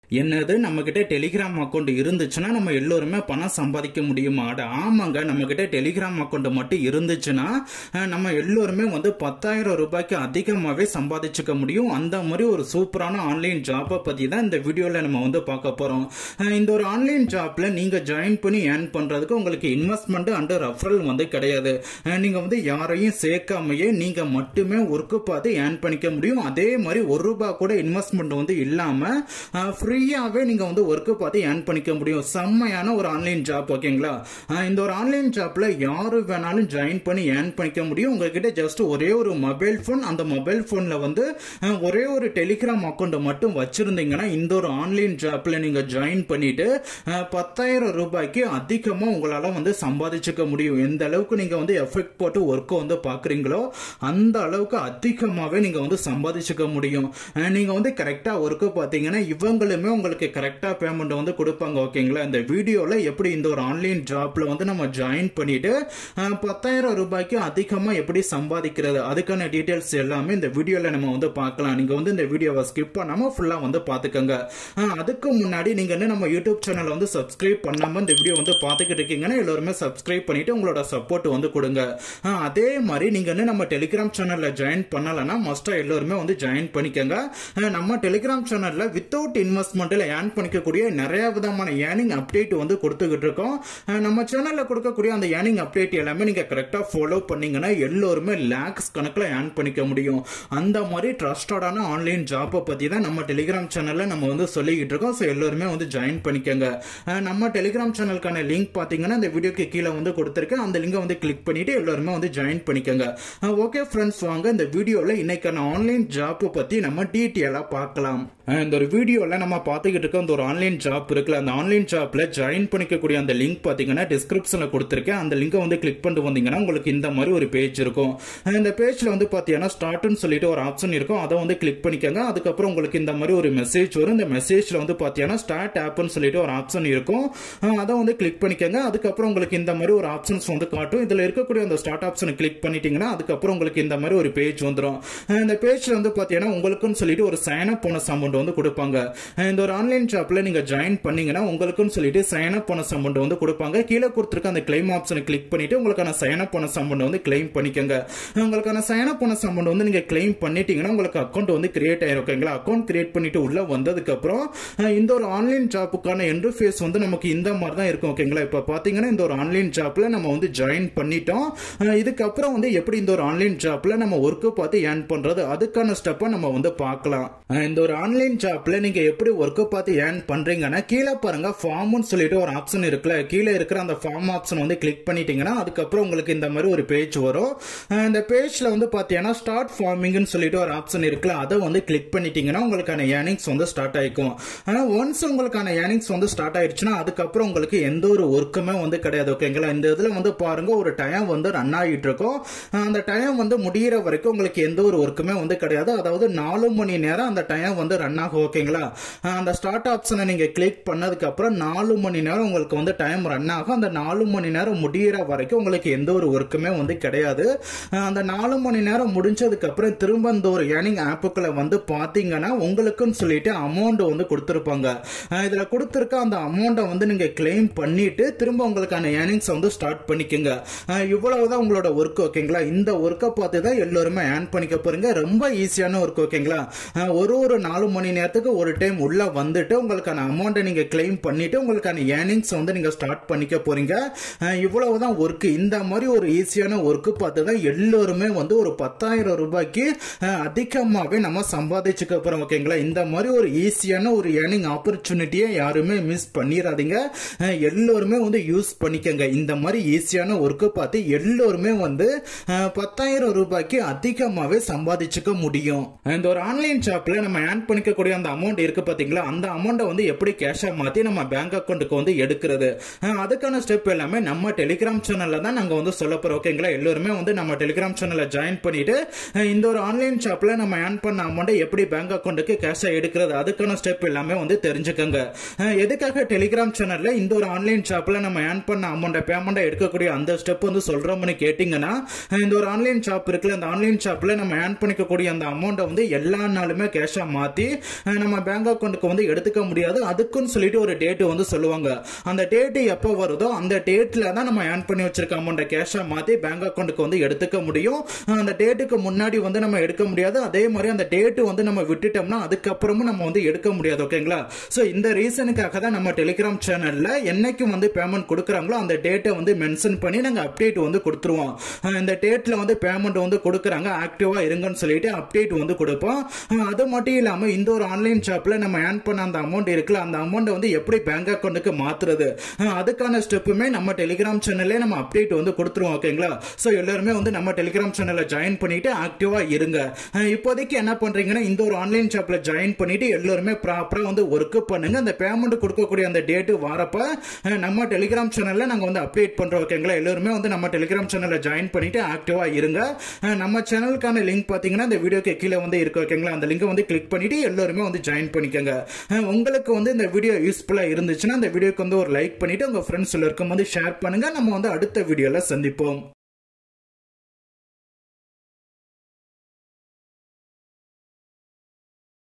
என்னது நம்ம கிட்ட டெலிகிராம் அக்கௌண்ட் இருந்துச்சுன்னா நம்ம எல்லோருமே பணம் சம்பாதிக்க முடியுமா அட ஆமாங்க நம்ம கிட்ட டெலிகிராம் அக்கௌண்ட் மட்டும் இருந்துச்சுன்னா அஹ், நம்ம எல்லோருமே வந்து பத்தாயிரம் ரூபாய்க்கு அதிகமாகவே சம்பாதிச்சுக்க முடியும் அந்த மாதிரி ஒரு சூப்பரான ஆன்லைன் ஜாப்பை பற்றி தான் இந்த வீடியோவில் நம்ம வந்து பார்க்க போகிறோம் இந்த ஒரு ஆன்லைன் ஜாப்ல நீங்கள் ஜாயின் பண்ணி ஏர்ன் பண்ணுறதுக்கு உங்களுக்கு இன்வெஸ்ட்மெண்ட் அண்ட் ரெஃபரல் வந்து கிடையாது அஹ், நீங்க வந்து யாரையும் சேர்க்காமையே நீங்க மட்டுமே ஒர்க்கு பார்த்து ஏர்ன் பண்ணிக்க முடியும் அதே மாதிரி ஒரு ரூபாய் கூட இன்வெஸ்ட்மெண்ட் வந்து இல்லாம ஃப்ரீயாவே நீங்க வந்து ஒர்க்கு பார்த்து ஏர்ன் பண்ணிக்க முடியும் செம்மையான ஒரு ஆன்லைன் ஜாப் ஓகேங்களா அஹ், இந்த ஒரு ஆன்லைன் ஜாப்ல யாரு வேணாலும் ஜாயின் பண்ணி ஏர்ன் பண்ணிக்க முடியும் உங்ககிட்ட ஜஸ்ட் ஒரே ஒரு மொபைல் ஃபோன் அந்த மொபைல் போன்ல வந்து அஹ், ஒரே ஒரு டெலிகிராம் அக்கௌண்ட் மட்டும் வச்சிருந்தீங்கன்னா இந்த ஒரு ஆன்லைன் ஜாப்ல நீங்க ஜாயின் பண்ணிட்டு அஹ், பத்தாயிரம் ரூபாய்க்கு அதிகமா உங்களால வந்து சம்பாதிச்சுக்க முடியும் எந்த அளவுக்கு நீங்க வந்து எஃபெக்ட் போட்டு ஒர்க்கை வந்து பாக்குறீங்களோ அந்த அளவுக்கு அதிகமாவே நீங்க வந்து சம்பாதிச்சுக்க முடியும் அஹ், நீங்க வந்து கரெக்டா ஒர்க்கு பாத்தீங்கன்னா இவங்களுமே உங்களுக்கு கரெக்டா பேமெண்ட் வந்து கொடுப்பாங்க ஓகேங்களா இந்த வீடியோல எப்படி இந்த ஒரு ஆன்லைன் ஜாப்ல வந்து நம்ம ஜாயின் பண்ணிட்டு அஹ், பத்தாயிரம் ரூபாய்க்கு அதிகமா எப்படி சம்பாதிக்கிறது அதுக்கான டீடைல்ஸ் எல்லாமே இந்த வீடியோல நம்ம வந்து பார்க்கலாம் நீங்க வந்து இந்த வீடியோவை ஸ்கிப் பண்ணாம ஃபுல்லா வந்து பாத்துக்கோங்க அஹ், அதுக்கு முன்னாடி நீங்க என்ன நம்ம யூடியூப் சேனலை வந்து சப்ஸ்கிரைப் பண்ணாம இந்த வீடியோ வந்து பாத்துக்கிட்டு இருக்கீங்கன்னா எல்லாருமே சப்ஸ்கிரைப் பண்ணிட்டு உங்களோட சப்போர்ட் வந்து கொடுங்க அஹ், அதே மாதிரி நீங்க என்ன நம்ம டெலிகிராம் சேனல்ல ஜாயின் பண்ணலன்னா மஸ்டா எல்லாருமே வந்து ஜாயின் பண்ணிக்கோங்க அஹ், நம்ம டெலிகிராம் சேனல்ல வித்தவுட் இன்வெஸ்ட்மெண்ட்ல ஏர்ன் பண்ணிக்கக்கூடிய நிறைய விதமான ஏர்னிங் அப்டேட் வந்து கொடுத்துக்கிட்டு இருக்கோம் அஹ், நம்ம சேனல்ல கொடுக்கக்கூடிய அந்த ஏர்னிங் அப்டேட் எல்லாமே நீங்க கரெக்டா ஃபாலோ பண்ணீங்கன்னா எல்லோருமே லேக்ஸ் கணக்குல ஏர்ன் பண்ணிக்க முடியும் அந்த மாதிரி ட்ரஸ்டடான ஆன்லைன் ஜாப்பை பத்தி தான் நம்ம டெலிகிராம் சேனல்ல நம்ம வந்து சொல்லிக்கிட்டு இருக்கோம் ஸோ எல்லாருமே வந்து ஜாயின் பண்ணிக்கோங்க அஹ், நம்ம டெலிகிராம் சேனலுக்கான லிங்க் பாத்தீங்கன்னா இந்த வீடியோக்கு கீழே வந்து கொடுத்துருக்கேன் அந்த லிங்கை வந்து கிளிக் பண்ணிட்டு எல்லாருமே வந்து ஜாயின் பண்ணிக்கோங்க ஓகே ஃப்ரெண்ட்ஸ் வாங்க இந்த வீடியோல இன்னைக்கான ஆன்லைன் ஜாப் பத்தி நம்ம டீட்டெயிலா பார்க்கலாம் அஹ், இந்த ஒரு வீடியோல நம்ம பார்த்துக்கிட்டு இருக்க இந்த ஒரு ஆன்லைன் ஜாப் இருக்குல்ல அந்த ஆன்லைன் ஜாப்ல ஜாயின் பண்ணிக்கக்கூடிய அந்த லிங்க் பாத்தீங்கன்னா டிஸ்கிரிப்ஷன்ல கொடுத்துருக்கேன் அந்த லிங்கை வந்து கிளிக் பண்ணிட்டு வந்தீங்கன்னா உங்களுக்கு இந்த மாதிரி ஒரு பேஜ் இருக்கும் அஹ், இந்த பேஜ்ல வந்து பாத்தீங்கன்னா ஸ்டார்ட்னு சொல்லிட்டு ஒரு ஆப்ஷன் இருக்கும் அதை வந்து கிளிக் பண்ணிக்கோங்க அதுக்கப்புறம் உங்களுக்கு இந்த மாதிரி ஒரு மெசேஜ் வரும் இந்த மெசேஜ்ல வந்து பாத்தீங்கன்னா ஸ்டார்ட் ஆப்னு சொல்லிட்டு ஒரு ஆப்ஷன் இருக்கும் அஹ், அதை வந்து கிளிக் பண்ணிக்கோங்க அதுக்கப்புறம் உங்களுக்கு இந்த மாதிரி ஒரு ஆப்ஷன்ஸ் வந்து காட்டும் இதுல இருக்கக்கூடிய அந்த ஸ்டார்ட் ஆப்ஷனை கிளிக் பண்ணிட்டீங்கன்னா அதுக்கப்புறம் உங்களுக்கு இந்த மாதிரி ஒரு பேஜ் வந்துடும் அஹ், இந்த பேஜ்ல வந்து பாத்தீங்கன்னா உங்களுக்குன்னு சொல்லிட்டு ஒரு சைன் அப் போனஸ் அமௌண்ட் வந்து கொடுப்பாங்க அஹ், இந்த ஒரு ஆன்லைன் ஷாப்ல நீங்க ஜாயின் பண்ணீங்கன்னா உங்களுக்குன்னு சொல்லிட்டு சைன் அப் போனஸ் அமௌண்ட் வந்து கொடுப்பாங்க கீழே கொடுத்துருக்க அந்த கிளைம் ஆப்ஷனை கிளிக் பண்ணிட்டு உங்களுக்கான சைன் அப் போனஸ் அமௌண்ட் வந்து கிளைம் பண்ணிக்கோங்க உங்களுக்கான சைன் அப் போனஸ் அமௌண்ட் வந்து நீங்க கிளைம் பண்ணிட்டீங்கன்னா உங்களுக்கு அக்கௌண்ட் வந்து கிரியேட் ஆயிரும் ஓகேங்களா அக்கௌண்ட் கிரியேட் பண்ணிட்டு உள்ள வந்ததுக்கு அப்புறம் அஹ், இந்த ஒரு ஆன்லைன் ஜாப்புக்கான இன்டர்ஃபேஸ் வந்து நமக்கு இந்த மாதிரி தான் இருக்கும் ஓகேங்களா இப்போ பாத்தீங்கன்னா இந்த ஒரு ஆன்லைன் ஜாப்ல நம்ம வந்து ஜாயின் பண்ணிட்டோம் அஹ், இதுக்கப்புறம் வந்து எப்படி இந்த ஒரு ஆன்லைன் ஜாப்ல நம்ம ஒர்க்கு பார்த்து ஏர்ன் பண்றது அதுக்கான ஸ்டெப்பை நம்ம வந்து பார்க்கலாம் அஹ், இந்த ஒரு ஆன்லைன் ஜாப்ல நீங்க எப்படி ஒர்க்கு பார்த்து ஏர்ன் பண்றீங்கன்னா கீழே பாருங்க ஃபார்ம்னு சொல்லிட்டு ஒரு ஆப்ஷன் இருக்குல்ல கீழே இருக்கிற அந்த ஃபார்ம் ஆப்ஷன் வந்து கிளிக் பண்ணிட்டீங்கன்னா அதுக்கப்புறம் உங்களுக்கு இந்த மாதிரி ஒரு பேஜ் வரும் அஹ், இந்த பேஜ்ல வந்து பாத்தீங்கன்னா ஸ்டார்ட் ஃபார்மிங்னு சொல்லிட்டு ஒரு ஆப்ஷன் இருக்குல்ல அதை வந்து கிளிக் பண்ணிட்டீங்கன்னா உங்களுக்கான ஏர்னிங்ஸ் வந்து ஸ்டார்ட் ஆயிக்கும் ஆனா ஒன்ஸ் உங்களுக்கான ஏர்னிங்ஸ் வந்து ஸ்டார்ட் ஆயிடுச்சுன்னா அதுக்கப்புறம் உங்களுக்கு எந்த ஒரு ஒர்க்குமே வந்து கிடையாது ஓகேங்களா இந்த இதுல வந்து பாருங்க ஒரு டைம் வந்து ரன் ஆகிட்டு இருக்கும் அஹ், அந்த டைம் வந்து முடியிற வரைக்கும் உங்களுக்கு எந்த ஒரு ஒர்க்குமே வந்து கிடையாது அதாவது நாலு மணி நேரம் அந்த டைம் வந்து ரன் ஆகும் ஓகேங்களா அஹ், அந்த ஸ்டார்ட் ஆப்ஷனை நீங்க கிளிக் பண்ணதுக்கு அப்புறம் நாலு மணி நேரம் உங்களுக்கு வந்து டைம் ரன் ஆகும் அந்த நாலு மணி நேரம் முடியிற வரைக்கும் உங்களுக்கு எந்த ஒரு ஒர்க்குமே வந்து கிடையாது அஹ், அந்த நாலு மணி நேரம் முடிஞ்சதுக்கு அப்புறம் திரும்ப இந்த ஒரு ஏர்னிங் ஆப்புக்குள்ள வந்து பாத்தீங்கன்னா உங்களுக்குன்னு சொல்லிட்டு அமௌண்ட் வந்து கொடுத்துருப்பாங்க அஹ், இதுல கொடுத்துருக்க அந்த அமௌண்ட்டை வந்து நீங்க கிளைம் பண்ணிட்டு திரும்ப உங்களுக்கான ஏர்னிங்ஸ் வந்து ஸ்டார்ட் பண்ணிக்கோங்க அஹ், இவ்வளவுதான் உங்களோட ஒர்க் ஓகேங்களா இந்த ஒர்க்கை பார்த்து தான் எல்லாருமே ஏர்ன் பண்ணிக்க போறீங்க ரொம்ப ஈஸியான ஒர்க் ஓகேங்களா அஹ், ஒரு ஒரு நாலு மணி நேரத்துக்கு ஒரு டைம் உள்ள வந்துட்டு உங்களுக்கான அமௌண்ட்டை நீங்க கிளைம் பண்ணிட்டு உங்களுக்கான ஏர்னிங்ஸ் வந்து நீங்க ஸ்டார்ட் பண்ணிக்க போறீங்க அஹ், இவ்வளவுதான் ஒர்க் இந்த மாதிரி ஒரு ஈஸியான ஒர்க் பார்த்து தான் எல்லோருமே வந்து ஒரு பத்தாயிரம் ரூபாய்க்கு அஹ், அதிகமாகவே நம்ம சம்பாதிச்சுக்க போறோம் ஓகேங்களா இந்த மாதிரி ஒரு ஈஸியான ஒரு ஏர்னிங் ஆப்பர்ச்சுனிட்டியை யாருமே மிஸ் பண்ணிடாதீங்க அஹ், எல்லோருமே வந்து யூஸ் பண்ணிக்கங்க இந்த மாதிரி ஈஸியான ஒர்க்கு பார்த்து எல்லோருமே வந்து அஹ், பத்தாயிரம் ரூபாய்க்கு அதிகமாகவே சம்பாதிச்சுக்க முடியும் இந்த ஒரு ஆன்லைன் ஷாப்ல நம்ம ஏர்ன் பண்ணிக்கக்கூடிய அந்த அமௌண்ட் இருக்கு பாத்தீங்களா அந்த அமௌண்ட்டை வந்து எப்படி கேஷா மாத்தி நம்ம பேங்க் அக்கௌண்ட்டுக்கு வந்து எடுக்கிறது அஹ், அதுக்கான ஸ்டெப் எல்லாமே நம்ம டெலிகிராம் சேனல்ல தான் நாங்க வந்து சொல்ல போறோம் ஓகேங்களா எல்லாருமே வந்து நம்ம டெலிகிராம் சேனல்ல ஜாயின் பண்ணிட்டு அஹ், இந்த ஒரு ஆன்லைன் ஷாப்ல நம்ம ஏர்ன் பண்ண அமௌண்ட்டை எப்படி பேங்க் அக்கௌண்ட்டுக்கு கேஷா எடுக்கிறது அதுக்கான ஸ்டெப் எல்லாமே வந்து தெரிஞ்சுக்கங்க அஹ், எதுக்காக டெலிகிராம் சேனல்ல இந்த ஒரு ஆன்லைன் ஷாப்ல நம்ம ஏர்ன் பண்ண அமௌண்ட்டை பேமெண்ட்டை எடுக்கக்கூடிய அந்த ஸ்டெப் வந்து சொல்றோம்னு கேட்டீங்கன்னா அஹ், இந்த ஒரு ஆன்லைன் ஷாப் இருக்குல்ல அந்த ஆன்லைன் ஷாப்ல நம்ம ஏர்ன் பண்ணிக்கக்கூடிய அந்த அமௌண்ட்டை வந்து எல்லா நாளுமே கேஷா மாத்தி அஹ், நம்ம பேங்க் அக்கௌண்ட்டுக்கு வந்து எடுத்துக்க முடியாது அதுக்குன்னு சொல்லிட்டு ஒரு டேட் வந்து சொல்லுவாங்க அந்த டேட் எப்போ வருதோ அந்த டேட்ல தான் நம்ம ஏர்ன் பண்ணி வச்சிருக்க அமௌண்ட்டை கேஷா மாத்தி பேங்க் அக்கௌண்ட்டுக்கு வந்து எடுத்துக்க முடியும் அஹ், அந்த டேட்டுக்கு முன்னாடி வந்து நம்ம எடுக்க முடியாது அதே மாதிரி அந்த டேட்டு வந்து நம்ம விட்டுட்டோம்னா அதுக்கப்புறமும் நம்ம வந்து எடுக்க முடியாது ஓகேங்களா ஸோ இந்த ரீசனுக்காக தான் நம்ம டெலிகிராம் சேனல்ல என்னைக்கும் வந்து பேமெண்ட் கொடுக்குறாங்களோ அந்த டேட்டை வந்து மென்ஷன் பண்ணி நாங்கள் அப்டேட் வந்து கொடுத்துருவோம் அஹ் இந்த டேட்ல வந்து பேமெண்ட் வந்து கொடுக்குறாங்க ஆக்டிவா இருங்கன்னு சொல்லிட்டு அப்டேட் வந்து கொடுப்போம் அஹ் அது மட்டும் இல்லாம இந்த ஒரு ஆன்லைன் ஷாப்ல நம்ம ஏர்ன் பண்ண அந்த அமௌண்ட் இருக்குல்ல அந்த அமௌண்ட் வந்து எப்படி பேங்க் அக்கௌண்ட்டுக்கு மாத்துறது அஹ் அதுக்கான ஸ்டெப்புமே நம்ம டெலிகிராம் சேனல்லே நம்ம அப்டேட் வந்து கொடுத்துருவோம் ஓகேங்களா ஸோ எல்லாருமே வந்து நம்ம டெலிகிராம் சேனல்ல ஜாயின் பண்ணிட்டு ஆக்டிவா இருங்க அஹ் இப்போதைக்கு என்ன பண்றீங்கன்னா இந்த ஒரு ஆன்லைன் ஷாப்ல ஜாயின் பண்ணிட்டு எல்லாருமே ப்ராப்பரா வந்து ஒர்க் பண்ணுங்க அந்த பேமெண்ட் கொடுக்கக்கூடிய அந்த டேட்டு வரப்ப அஹ் நம்ம டெலிகிராம் சேனல்ல நாங்க வந்து அப்டேட் பண்றோம் ஓகேங்களா எல்லாருமே வந்து நம்ம டெலிகிராம் சேனல்ல ஜாயின் பண்ணிட்டு ஆக்டிவா இருங்க அஹ் நம்ம சேனலுக்கான லிங்க் பாத்தீங்கன்னா இந்த வீடியோக்கு கீழே வந்து இருக்கு ஓகேங்களா அந்த லிங்கை வந்து கிளிக் பண்ணிட்டு எல்லாருமே வந்து ஜாயின் பண்ணிக்கோங்க அஹ் உங்களுக்கு வந்து இந்த வீடியோ யூஸ்ஃபுல்லா இருந்துச்சுன்னா இந்த வீடியோக்கு வந்து ஒரு லைக் பண்ணிட்டு உங்க ஃப்ரெண்ட்ஸ் எல்லாருக்கும் வந்து ஷேர் பண்ணுங்க நம்ம வந்து அடுத்த வீடியோல சந்திப்போம்